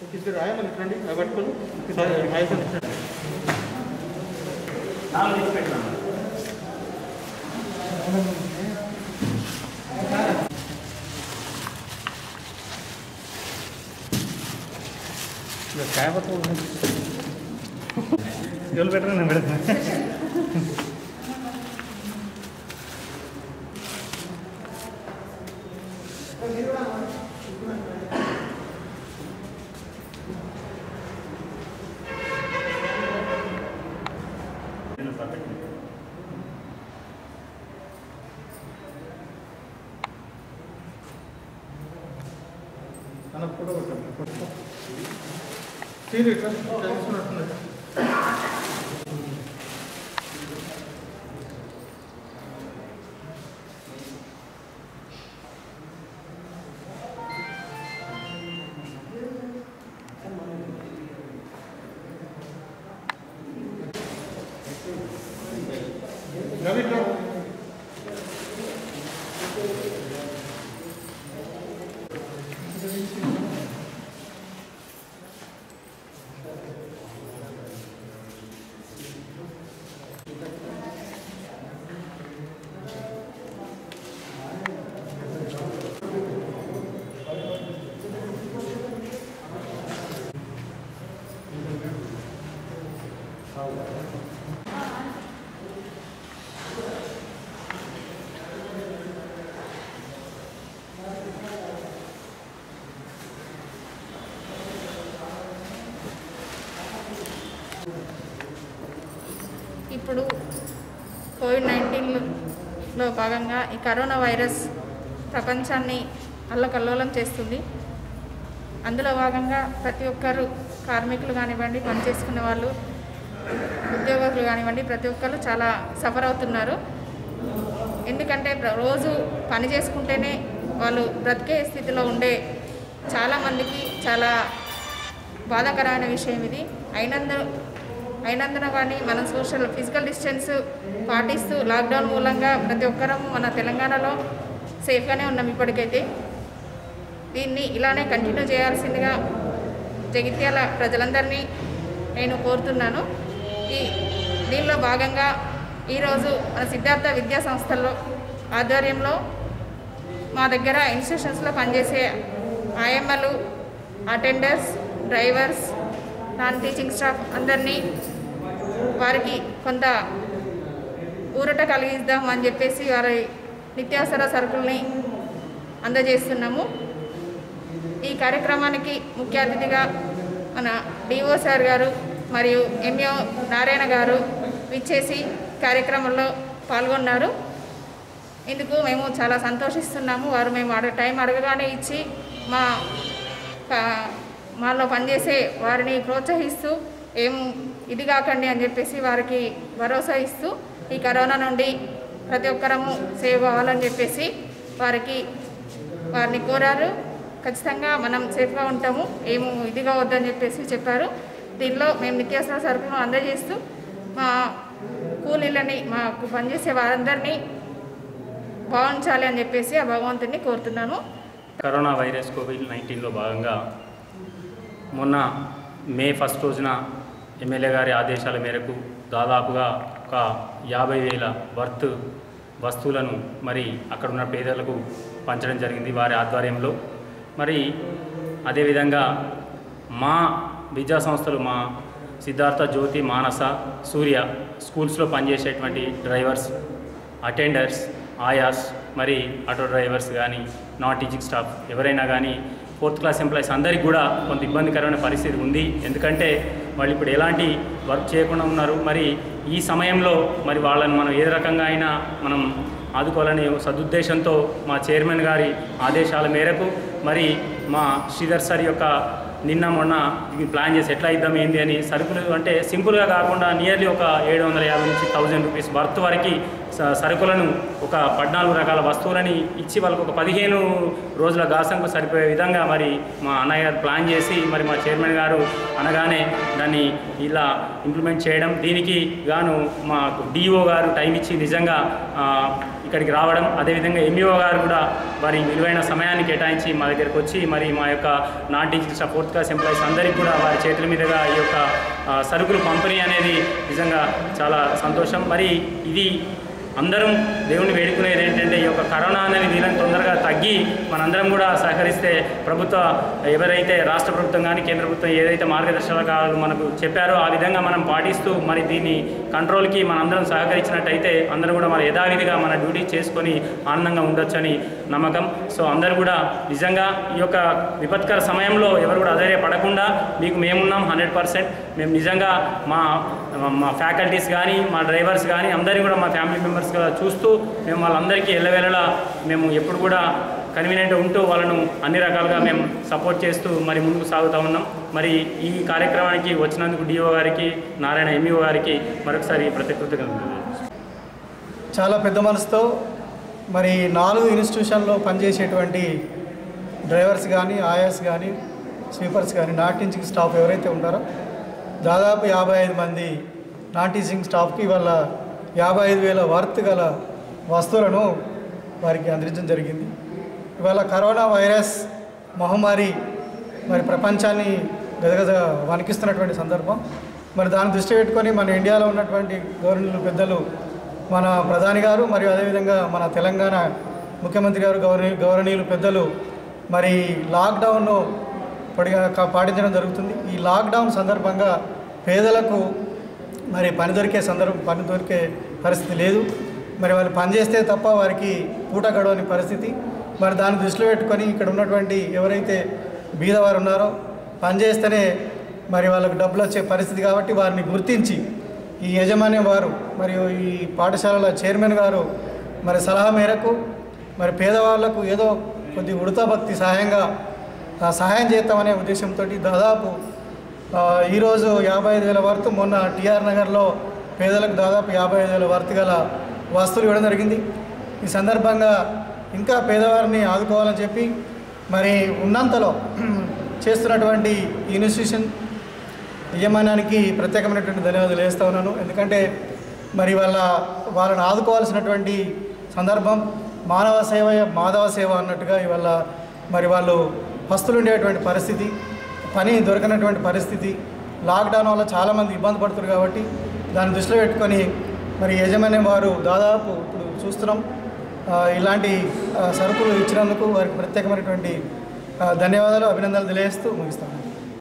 ఇద్దరు రాయమని రండి అవి పట్టుకొని ఒకసారి రాయమని రండి. నాలుగు తీసి పెట్టినాను ఎవరు పెట్టరా నేను పెడతాను అన్న ఫోటో కొట్టండి ఫోటో తీరు ఇట్లా తెలుసుకున్నట్టున్నది రవి ఇట్లా ఇప్పుడు కోవిడ్ నైన్టీన్లో భాగంగా ఈ కరోనా వైరస్ ప్రపంచాన్ని అల్లకల్లోలం చేస్తుంది అందులో భాగంగా ప్రతి ఒక్కరు కార్మికులు కానివ్వండి పనిచేసుకునే వాళ్ళు ఉద్యోగస్తులు కానివ్వండి ప్రతి ఒక్కరు చాలా సఫర్ అవుతున్నారు ఎందుకంటే ప్ర- రోజు పని చేసుకుంటేనే వాళ్ళు బ్రతికే స్థితిలో ఉండే చాలామందికి చాలా బాధాకరమైన విషయం ఇది అయినందు అయినందున కానీ మనం సోషల్ ఫిజికల్ డిస్టెన్స్ పాటిస్తూ లాక్డౌన్ మూలంగా ప్రతి ఒక్కరం మన తెలంగాణలో సేఫ్గానే ఉన్నాం ఇప్పటికైతే దీన్ని ఇలానే కంటిన్యూ చేయాల్సిందిగా జగిత్యాల ప్రజలందరినీ నేను కోరుతున్నాను ఈ దీనిలో భాగంగా ఈరోజు మన సిద్ధార్థ విద్యా సంస్థల్లో ఆధ్వర్యంలో మా దగ్గర ఇన్స్టిట్యూషన్స్లో పనిచేసే ఆయమ్మలు attenders drivers non teaching staff అందరినీ వారికి కొంత ఊరట కలిగిద్దాం అని చెప్పేసి వారి నిత్యావసర సరుకుల్ని అందజేస్తున్నాము ఈ కార్యక్రమానికి ముఖ్య అతిథిగా మన డిఓ సార్ గారు మరియు ఎంఓ నారాయణ గారు విచ్చేసి కార్యక్రమంలో పాల్గొన్నారు ఇందుకు మేము చాలా సంతోషిస్తున్నాము వారు మేము అడగ టైం అడగగానే ఇచ్చి మా ప- మాలో పనిచేసే వారిని ప్రోత్సహిస్తూ ఏం ఇది కాకండి అని చెప్పేసి వారికి భరోసా ఇస్తూ ఈ కరోనా నుండి ప్రతి ఒక్కరము సేవ్ అవ్వాలని చెప్పేసి వారికి వారిని కోరారు ఖచ్చితంగా మనం సేఫ్గా ఉంటాము ఏము ఇదిగా వద్దని చెప్పేసి చెప్పారు దీనిలో మేము నిత్యావసర సరుకులను అందజేస్తూ మా కూలీలని మాకు పనిచేసే వారందరినీ బాగుంచాలి అని చెప్పేసి ఆ భగవంతుని కోరుతున్నాను కరోనా వైరస్ కోవిడ్ నైన్టీన్లో భాగంగా మొన్న మే ఫస్ట్ రోజున ఎమ్మెల్యే గారి ఆదేశాల మేరకు దాదాపుగా ఒక యాభై వేల వర్త్ వస్తువులను మరి అక్కడ ఉన్న పేదలకు పంచడం జరిగింది వారి ఆధ్వర్యంలో మరి అదేవిధంగా మా విద్యా సంస్థలు మా సిద్ధార్థ జ్యోతి మానస సూర్య స్కూల్స్లో పనిచేసేటువంటి డ్రైవర్స్ అటెండర్స్ ఆయాస్ మరి ఆటో డ్రైవర్స్ కానీ నాన్ టీచింగ్ స్టాఫ్ ఎవరైనా కానీ ఫోర్త్ క్లాస్ ఎంప్లాయీస్ అందరికీ కూడా కొంత ఇబ్బందికరమైన పరిస్థితి ఉంది ఎందుకంటే వాళ్ళు ఇప్పుడు ఎలాంటి వర్క్ చేయకుండా ఉన్నారు మరి ఈ సమయంలో మరి వాళ్ళని మనం ఏ రకంగా అయినా మనం ఆదుకోవాలనే సదుద్దేశంతో మా చైర్మన్ గారి ఆదేశాల మేరకు మరి మా శ్రీధర్ సార్ యొక్క నిన్న మొన్న ఇది ప్లాన్ చేసి ఎట్లా ఇద్దాం ఏంది అని సరుకులు అంటే సింపుల్గా కాకుండా నియర్లీ ఒక ఏడు వందల యాభై నుంచి థౌజండ్ రూపీస్ వర్త్ వరకు స- సరుకులను ఒక పద్నాలుగు రకాల వస్తువులని ఇచ్చి వాళ్ళకు ఒక పదిహేను రోజుల గాసంకు సరిపోయే విధంగా మరి మా అన్నయ్య గారు ప్లాన్ చేసి మరి మా చైర్మన్ గారు అనగానే దాన్ని ఇలా ఇంప్లిమెంట్ చేయడం దీనికి గాను మా డిఓ గారు టైం ఇచ్చి నిజంగా ఆ, ఇక్కడికి రావడం అదేవిధంగా ఎంఈఓ గారు కూడా వారి విలువైన సమయాన్ని కేటాయించి మా దగ్గరికి వచ్చి మరి మా యొక్క non teaching staff fourth class employees అందరికీ కూడా వారి చేతుల మీదుగా ఈ యొక్క ఆ, సరుకులు పంపిణీ అనేది నిజంగా చాలా సంతోషం మరి ఇది అందరం దేవుని వేడుకునేది ఏంటంటే ఈ యొక్క కరోనా అనేది వీళ్ళని తొందరగా తగ్గి మనందరం కూడా సహకరిస్తే ప్రభుత్వ ఎవరైతే రాష్ట్ర ప్రభుత్వం కానీ కేంద్ర ప్రభుత్వం ఏదైతే మార్గదర్శకాలు మనకు చెప్పారో ఆ విధంగా మనం పాటిస్తూ మరి దీన్ని కంట్రోల్కి మనందరం సహకరించినట్టయితే అందరం కూడా మరి యథావిధిగా మన డ్యూటీ చేసుకొని ఆనందంగా ఉండొచ్చని నమ్మకం సో అందరూ కూడా నిజంగా ఈ యొక్క విపత్కర సమయంలో ఎవరు కూడా అధైర్యపడకుండా మీకు మేమున్నాం హండ్రెడ్ పర్సెంట్ మేము నిజంగా మా మా ఫ్యాకల్టీస్ కానీ మా డ్రైవర్స్ కానీ అందరినీ కూడా మా ఫ్యామిలీ మెంబర్స్గా చూస్తూ మేము వాళ్ళందరికీ ఎల్లవేళలా మేము ఎప్పుడు కూడా కన్వీనియంట్ ఉంటూ వాళ్ళను అన్ని రకాలుగా మేము సపోర్ట్ చేస్తూ మరి ముందుకు సాగుతూ ఉన్నాం మరి ఈ కార్యక్రమానికి వచ్చినందుకు డిఓ గారికి నారాయణ ఎంఈఓ గారికి మరొకసారి ప్రత్యేక కృతజ్ఞతలు చాలా పెద్ద మనసుతో మరి నాలుగు ఇన్స్టిట్యూషన్లో పనిచేసేటువంటి డ్రైవర్స్ కానీ ఆయాస్ కానీ స్వీపర్స్ కానీ నాన్ టీచింగ్ స్టాఫ్ ఎవరైతే ఉంటారో దాదాపు యాభై ఐదు మంది నాన్ టీచింగ్ స్టాఫ్కి వాళ్ళ యాభై ఐదు వేల వర్త్ గల వస్తువులను వారికి అందించడం జరిగింది ఇవాళ కరోనా వైరస్ మహమ్మారి మరి ప్రపంచాన్ని గదగద వణికిస్తున్నటువంటి సందర్భం మరి దాన్ని దృష్టి పెట్టుకొని మన ఇండియాలో ఉన్నటువంటి గవర్నర్లు పెద్దలు మన ప్రధాని గారు మరియు అదేవిధంగా మన తెలంగాణ ముఖ్యమంత్రి గారు గౌరవ గౌరవనీయులు పెద్దలు మరి లాక్డౌన్ను పొడిగా కా- పాటించడం జరుగుతుంది ఈ లాక్డౌన్ సందర్భంగా పేదలకు మరి పని దొరికే సందర్భం పని దొరికే పరిస్థితి లేదు మరి వాళ్ళు పని చేస్తే తప్ప వారికి పూట గడవని పరిస్థితి మరి దాన్ని దృష్టిలో పెట్టుకొని ఇక్కడ ఉన్నటువంటి ఎవరైతే బీదవారు ఉన్నారో పని చేస్తేనే మరి వాళ్ళకి డబ్బులు వచ్చే పరిస్థితి కాబట్టి వారిని గుర్తించి ఈ యజమాన్యం వారు మరియు ఈ పాఠశాలల చైర్మన్ గారు మరి సలహా మేరకు మరి పేదవాళ్లకు ఏదో కొద్ది ఉడతా భక్తి సహాయంగా ఆ, సహాయం చేద్దామనే ఉద్దేశంతో దాదాపు ఆ, ఈరోజు యాభై ఐదు వేల వర్త్ మొన్న టిఆర్ నగర్లో పేదలకు దాదాపు యాభై ఐదు వేల వర్త్ గల వస్తువులు ఇవ్వడం జరిగింది ఈ సందర్భంగా ఇంకా పేదవారిని ఆదుకోవాలని చెప్పి మరి ఉన్నంతలో చేస్తున్నటువంటి ఈ ఇన్స్టిట్యూషన్ యజమానానికి ప్రత్యేకమైనటువంటి ధన్యవాదాలు వేస్తూ ఉన్నాను ఎందుకంటే మరి వాళ్ళ వాళ్ళని ఆదుకోవాల్సినటువంటి సందర్భం మానవ సేవ మాధవ సేవ అన్నట్టుగా ఇవాళ మరి వాళ్ళు పస్తులు ఉండేటువంటి పరిస్థితి పని దొరకనటువంటి పరిస్థితి లాక్డౌన్ వల్ల చాలామంది ఇబ్బంది పడుతున్నారు కాబట్టి దాన్ని దృష్టిలో పెట్టుకొని మరి యజమాని వారు దాదాపు ఇప్పుడు చూస్తున్నాం ఆ, ఇలాంటి ఆ, సరుకులు ఇచ్చినందుకు వారికి ప్రత్యేకమైనటువంటి ఆ, ధన్యవాదాలు అభినందనలు తెలియజేస్తూ ముగిస్తాను